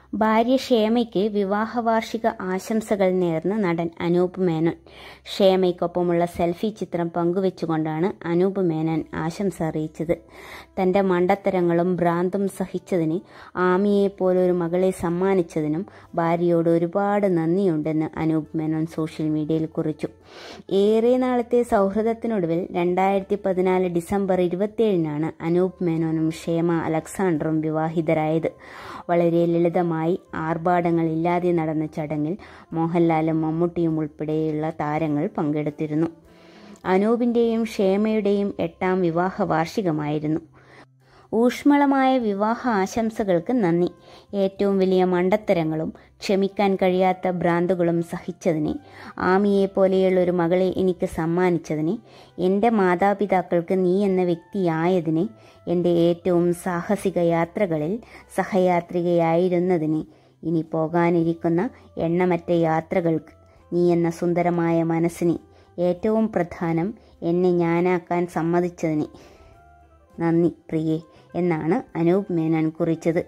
ഭാര്യ ക്ഷേമയ്ക്ക് വിവാഹ വാർഷിക ആശംസകൾ നേർന്ന് നടൻ അനൂപ് മേനോൻ ക്ഷേമയ്ക്കൊപ്പമുള്ള സെൽഫി ചിത്രം പങ്കുവെച്ചുകൊണ്ടാണ് അനൂപ് മേനോൻ ആശംസ അറിയിച്ചത് തന്റെ മണ്ടത്തരങ്ങളും ഭ്രാന്തും സഹിച്ചതിന് ആമിയെ പോലൊരു മകളെ സമ്മാനിച്ചതിനും ഭാര്യയോട് ഒരുപാട് നന്ദിയുണ്ടെന്ന് അനൂപ് മേനോൻ സോഷ്യൽ മീഡിയയിൽ കുറിച്ചു ഏറെ നാളത്തെ സൗഹൃദത്തിനൊടുവിൽ രണ്ടായിരത്തി പതിനാല് ഡിസംബർ ഇരുപത്തിയേഴിനാണ് അനൂപ് മേനോനും ക്ഷേമ അലക്സാണ്ടറും വിവാഹിതരായത് വളരെ ലളിതമായി ആർഭാടങ്ങളില്ലാതെ നടന്ന ചടങ്ങിൽ മോഹൻലാലും മമ്മൂട്ടിയും ഉൾപ്പെടെയുള്ള താരങ്ങൾ പങ്കെടുത്തിരുന്നു അനൂപിന്റെയും ക്ഷേമയുടെയും എട്ടാം വിവാഹ വാർഷികമായിരുന്നു ഊഷ്മളമായ വിവാഹ ആശംസകൾക്ക് നന്ദി ഏറ്റവും വലിയ മണ്ടത്തരങ്ങളും ക്ഷമിക്കാൻ കഴിയാത്ത ഭ്രാന്തുകളും സഹിച്ചതിന് ആമിയെ പോലെയുള്ള ഒരു മകളെ എനിക്ക് സമ്മാനിച്ചതിന് എൻ്റെ മാതാപിതാക്കൾക്ക് നീ എന്ന വ്യക്തിയായതിന് എൻ്റെ ഏറ്റവും സാഹസിക യാത്രകളിൽ സഹയാത്രികയായിരുന്നതിന് ഇനി പോകാനിരിക്കുന്ന എണ്ണമറ്റ യാത്രകൾക്ക് നീ എന്ന സുന്ദരമായ മനസ്സിന് ഏറ്റവും പ്രധാനം എന്നെ ഞാനാക്കാൻ സമ്മതിച്ചതിന് നന്ദി പ്രിയേ എന്നാണ് അനൂപ് മേനോൻ കുറിച്ചത്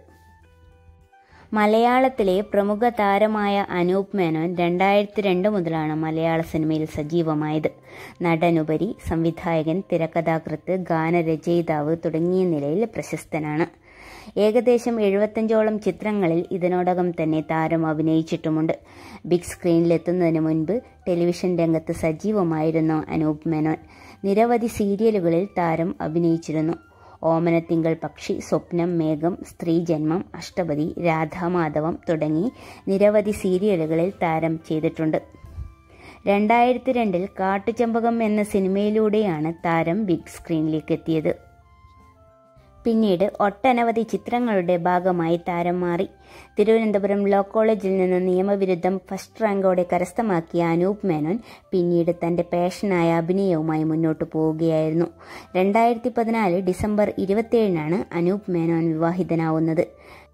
മലയാളത്തിലെ പ്രമുഖ താരമായ അനൂപ് മേനോൻ രണ്ടായിരത്തി രണ്ട് മുതലാണ് മലയാള സിനിമയിൽ സജീവമായത് നടനുപരി സംവിധായകൻ തിരക്കഥാകൃത്ത് ഗാനരചയിതാവ് തുടങ്ങിയ നിലയിൽ പ്രശസ്തനാണ് ഏകദേശം എഴുപത്തഞ്ചോളം ചിത്രങ്ങളിൽ ഇതിനോടകം തന്നെ താരം അഭിനയിച്ചിട്ടുമുണ്ട് ബിഗ് സ്ക്രീനിലെത്തുന്നതിന് മുൻപ് ടെലിവിഷൻ രംഗത്ത് സജീവമായിരുന്നു അനൂപ് മേനോൻ നിരവധി സീരിയലുകളിൽ താരം അഭിനയിച്ചിരുന്നു ഓമനത്തിങ്കൾ പക്ഷി സ്വപ്നം മേഘം സ്ത്രീജന്മം അഷ്ടപതി രാധാമാധവം തുടങ്ങി നിരവധി സീരിയലുകളിൽ താരം ചെയ്തിട്ടുണ്ട് രണ്ടായിരത്തി രണ്ടിൽ കാട്ടുചെമ്പകം എന്ന സിനിമയിലൂടെയാണ് താരം ബിഗ് സ്ക്രീനിലേക്ക് എത്തിയത് പിന്നീട് ഒട്ടനവധി ചിത്രങ്ങളുടെ ഭാഗമായി താരം മാറി തിരുവനന്തപുരം ലോ കോളേജിൽ നിന്ന് നിയമവിരുദ്ധം ഫസ്റ്റ് റാങ്കോടെ കരസ്ഥമാക്കിയ അനൂപ് മേനോൻ പിന്നീട് തന്റെ പാഷനായ അഭിനയവുമായി മുന്നോട്ടു പോവുകയായിരുന്നു രണ്ടായിരത്തി പതിനാല് ഡിസംബർ ഇരുപത്തിയേഴിനാണ് അനൂപ് മേനോൻ വിവാഹിതനാവുന്നത്